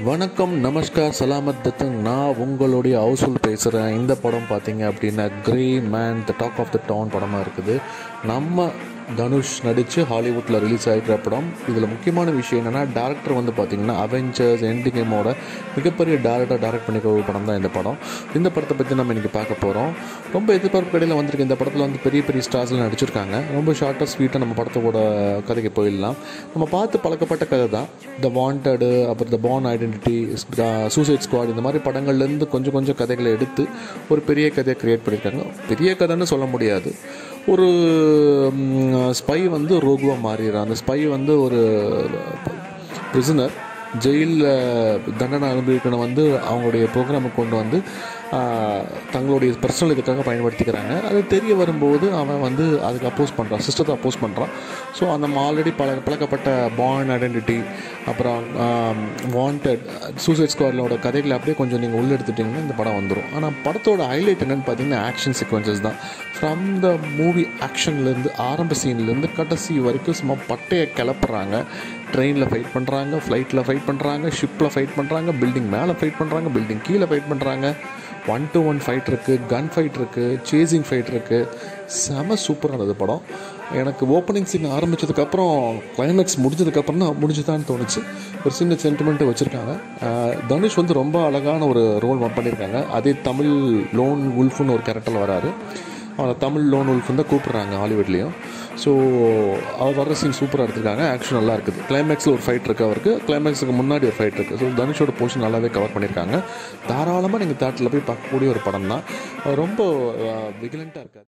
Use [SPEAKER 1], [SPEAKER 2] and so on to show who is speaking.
[SPEAKER 1] வணக்கம் நமஸ்கார் சலாமத் தத்தன் நான் உங்களுடைய ஹவுஸ்ஃபுல் பேசுகிறேன் இந்த படம் பார்த்தீங்க அப்படின்னா gray man the talk of the town படமாக இருக்குது நம்ம தனுஷ் நடித்து ஹாலிவுட்டில் ரிலீஸ் ஆகிக்கிற படம் இதில் முக்கியமான விஷயம் என்னென்னா டேரக்டர் வந்து பார்த்திங்கன்னா அவெஞ்சர்ஸ் என்டி கேமோட மிகப்பெரிய டேரக்டர் டேரக்ட் பண்ணிக்கிற ஒரு படம் தான் இந்த படம் இந்த படத்தை பற்றி நம்ம இன்றைக்கி பார்க்க போகிறோம் ரொம்ப எதிர்பார்ப்பு கடையில் வந்திருக்கு இந்த படத்தில் வந்து பெரிய பெரிய ஸ்டார்ஸ்லாம் நடிச்சிருக்காங்க ரொம்ப ஷார்ட்டாக ஸ்வீட்டாக நம்ம படத்தோட கதைக்கு போயிடலாம் நம்ம பார்த்து பழக்கப்பட்ட கதை தான் த வாண்டடு அப்புறம் the Bourne identity suicide squad இந்த மாதிரி படங்கள்லேருந்து கொஞ்சம் கொஞ்சம் கதைகளை எடுத்து ஒரு பெரிய கதையை க்ரியேட் பண்ணியிருக்காங்க பெரிய கதைன்னு சொல்ல முடியாது ஒரு ஸ்பை வந்து ரோகுவாக மாறிடுறான் அந்த ஸ்பை வந்து ஒரு பிரிசனர் ஜெயிலில் தண்டனை அனுபவிக்கணும் வந்து அவங்களுடைய ப்ரோக்ராமுக்கு கொண்டு வந்து ஆஹ், தங்களுடைய பர்சனல் இதுக்காக பயன்படுத்திக்கிறாங்க அது தெரிய வரும்போது அவன் வந்து அதுக்கு அப்போஸ் பண்ணுறான் சிஸ்டத்தை அப்போஸ் பண்ணுறான் ஸோ அந்த ஆல்ரெடி பழ பழக்கப்பட்ட பாண்ட் ஐடென்டிட்டி அப்புறம் வாண்டட் சூசைட் ஸ்குவாடோட கதைகளை அப்படியே கொஞ்சம் நீங்கள் உள்ள எடுத்துட்டிங்கன்னா இந்த படம் வந்துடும் ஆனால் படத்தோட ஹைலைட் என்னென்னு பார்த்தீங்கன்னா ஆக்ஷன் சீக்வன்சஸ் தான் ஃப்ரம் த மூவி ஆக்ஷன்லேருந்து ஆரம்ப சீன்லேருந்து கடைசி வரைக்கும் சும்மா பட்டையை கிளப்புறாங்க ட்ரெயினில் ஃபைட் பண்ணுறாங்க ஃப்ளைட்டில் ஃபைட் பண்ணுறாங்க ஷிப்பில் ஃபைட் பண்ணுறாங்க பில்டிங் மேலே ஃபைட் பண்ணுறாங்க பில்டிங் கீழே ஃபைட் பண்ணுறாங்க ஒன் டு ஒன் ஃபைட் இருக்குது கன் ஃபைட் இருக்குது சேசிங் ஃபைட் இருக்குது செம சூப்பரானது படம் எனக்கு ஓப்பனிங் சீன் ஆரம்பித்ததுக்கப்புறம் கிளைமேக்ஸ் முடிஞ்சதுக்கப்புறம் தான் முடிஞ்சுதான்னு தோணுச்சு ஒரு சின்ன சென்டிமெண்ட்டு வச்சுருக்காங்க தனுஷ் வந்து ரொம்ப அழகான ஒரு ரோல் பண்ணியிருக்காங்க அதே தமிழ் லோன் உல்ஃப்னு ஒரு கேரக்டரில் வராரு அவனை தமிழ் லோன் உல்ஃப்னு தான் கூப்பிட்றாங்க ஹாலிவுட்லேயும் ஸோ அவர் வர்ற சீன் சூப்பராக எடுத்திருக்காங்க ஆக்ஷன் நல்லா இருக்குது கிளைமேக்ஸில் ஒரு ஃபைட் இருக்குது அவருக்கு கிளைமேக்ஸுக்கு முன்னாடி ஒரு ஃபைட் இருக்குது ஸோ தனுஷோட போர்ஷன் நல்லாவே கவர் பண்ணியிருக்காங்க தாராளமாக நீங்கள் தேட்டரில் போய் பார்க்கக்கூடிய ஒரு படம் தான் ரொம்ப விகிலண்ட்டாக இருக்காது